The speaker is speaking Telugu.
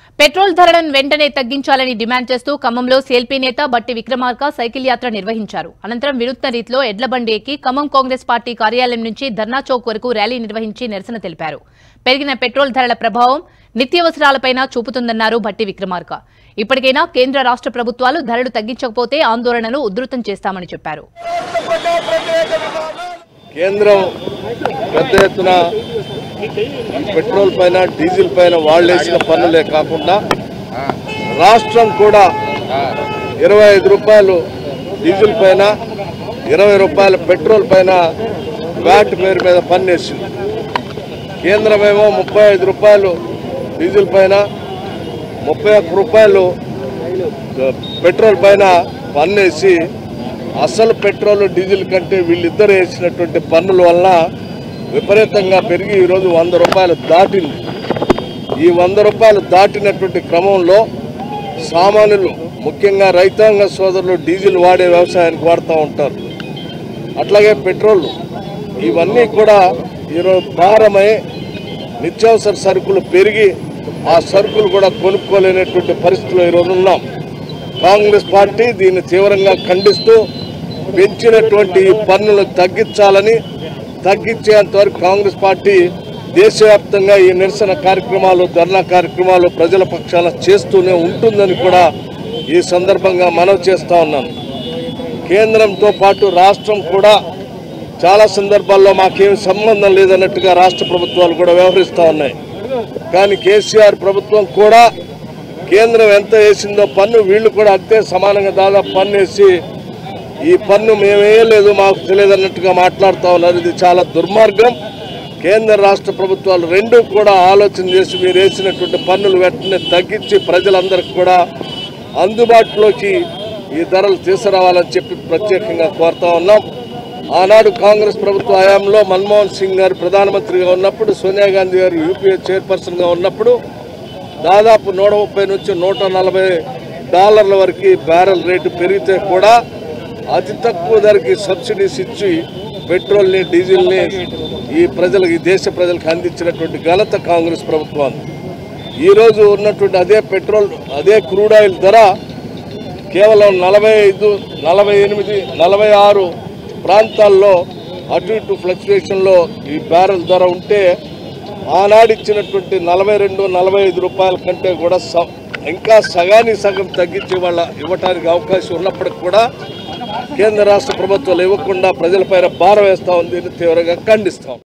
పెట్రోల్ ధరలను వెంటనే తగ్గించాలని డిమాండ్ చేస్తూ ఖమ్మంలో సేల్పీ నేత బట్టి విక్రమార్క సైకిల్ యాత్ర నిర్వహించారు అనంతరం వినూత్న రీతిలో ఎడ్లబండి ఎక్కి ఖమ్మం కాంగ్రెస్ పార్టీ కార్యాలయం నుంచి ధర్నా చౌక్ వరకు ర్యాలీ నిర్వహించి నిరసన తెలిపారు పెరిగిన పెట్రోల్ ధరల ప్రభావం నిత్యావసరాలపైన చూపుతుందన్నారు భట్టి విక్రమార్క ఇప్పటికైనా కేంద్ర రాష్ట్ర ప్రభుత్వాలు ధరలు తగ్గించకపోతే ఆందోళనలు ఉధృతం చేస్తామని చెప్పారు కేంద్రం పెద్ద ఎత్తున పెట్రోల్ పైన డీజిల్ పైన వాళ్ళు వేసిన పన్నులే కాకుండా రాష్ట్రం కూడా ఇరవై ఐదు రూపాయలు డీజిల్ పైన ఇరవై రూపాయల పెట్రోల్ పైన వ్యాట్ పేరు మీద పన్ను వేసింది కేంద్రమేమో ముప్పై ఐదు రూపాయలు డీజిల్ పైన ముప్పై ఒక్క రూపాయలు పెట్రోల్ పైన పన్ను వేసి అసలు పెట్రోల్ డీజిల్ కంటే వీళ్ళిద్దరు వేసినటువంటి పన్నుల వల్ల విపరీతంగా పెరిగి ఈరోజు వంద రూపాయలు దాటింది ఈ వంద రూపాయలు దాటినటువంటి క్రమంలో సామాన్యులు ముఖ్యంగా రైతాంగ సోదరులు డీజిల్ వాడే వ్యవసాయానికి వాడుతూ ఉంటారు అట్లాగే పెట్రోల్ ఇవన్నీ కూడా ఈరోజు భారమై నిత్యావసర సరుకులు పెరిగి ఆ సరుకులు కూడా కొనుక్కోలేనటువంటి పరిస్థితిలో ఈరోజు ఉన్నాం కాంగ్రెస్ పార్టీ దీన్ని తీవ్రంగా ఖండిస్తూ పెంచినటువంటి ఈ పన్నులు తగ్గించాలని తగ్గించేంత వరకు కాంగ్రెస్ పార్టీ దేశవ్యాప్తంగా ఈ నిరసన కార్యక్రమాలు ధర్నా కార్యక్రమాలు ప్రజల పక్షాన చేస్తూనే ఉంటుందని కూడా ఈ సందర్భంగా మనవి చేస్తా ఉన్నాను కేంద్రంతో పాటు రాష్ట్రం కూడా చాలా సందర్భాల్లో మాకేం సంబంధం లేదన్నట్టుగా రాష్ట్ర ప్రభుత్వాలు కూడా వ్యవహరిస్తూ ఉన్నాయి కానీ కేసీఆర్ ప్రభుత్వం కూడా కేంద్రం ఎంత వేసిందో పన్ను వీళ్ళు కూడా అంతే సమానంగా దాదాపు పన్ను వేసి ఈ పన్ను మేమేయలేదు మాకు తెలియదు అన్నట్టుగా మాట్లాడుతూ ఉన్నారు ఇది చాలా దుర్మార్గం కేంద్ర రాష్ట్ర ప్రభుత్వాలు రెండూ కూడా ఆలోచన చేసి మీరు వేసినటువంటి పన్నులు వెంటనే తగ్గించి ప్రజలందరికీ కూడా అందుబాటులోకి ఈ ధరలు తీసుకురావాలని చెప్పి ప్రత్యేకంగా కోరుతా ఉన్నాం ఆనాడు కాంగ్రెస్ ప్రభుత్వ హయాంలో మన్మోహన్ సింగ్ గారు ప్రధానమంత్రిగా ఉన్నప్పుడు సోనియా గాంధీ గారు యూపీఏ చైర్పర్సన్గా ఉన్నప్పుడు దాదాపు నూట ముప్పై నుంచి నూట నలభై డాలర్ల వరకు బ్యారెల్ రేటు పెరిగితే కూడా అతి తక్కువ ధరకి సబ్సిడీస్ ఇచ్చి పెట్రోల్ని డీజిల్ని ఈ ప్రజలకు ఈ దేశ ప్రజలకు అందించినటువంటి ఘనత కాంగ్రెస్ ప్రభుత్వాన్ని ఈరోజు ఉన్నటువంటి అదే పెట్రోల్ అదే క్రూడ్ ఆయిల్ ధర కేవలం నలభై ఐదు నలభై ఎనిమిది నలభై ఆరు ప్రాంతాల్లో అటు ఇటు ఫ్లక్చుయేషన్లో ఈ బ్యారెల్ ధర ఉంటే ఆనాడు ఇచ్చినటువంటి నలభై రెండు నలభై ఐదు రూపాయల కంటే కూడా స- ఇంకా సగానికి సగం తగ్గించి వాళ్ళ ఇవ్వటానికి అవకాశం ఉన్నప్పటికి కూడా కేంద్ర రాష్ట్ర ప్రభుత్వాలు ఇవ్వకుండా ప్రజలపైన భారం వేస్తా ఉంది దీన్ని తీవ్రంగా ఖండిస్తాం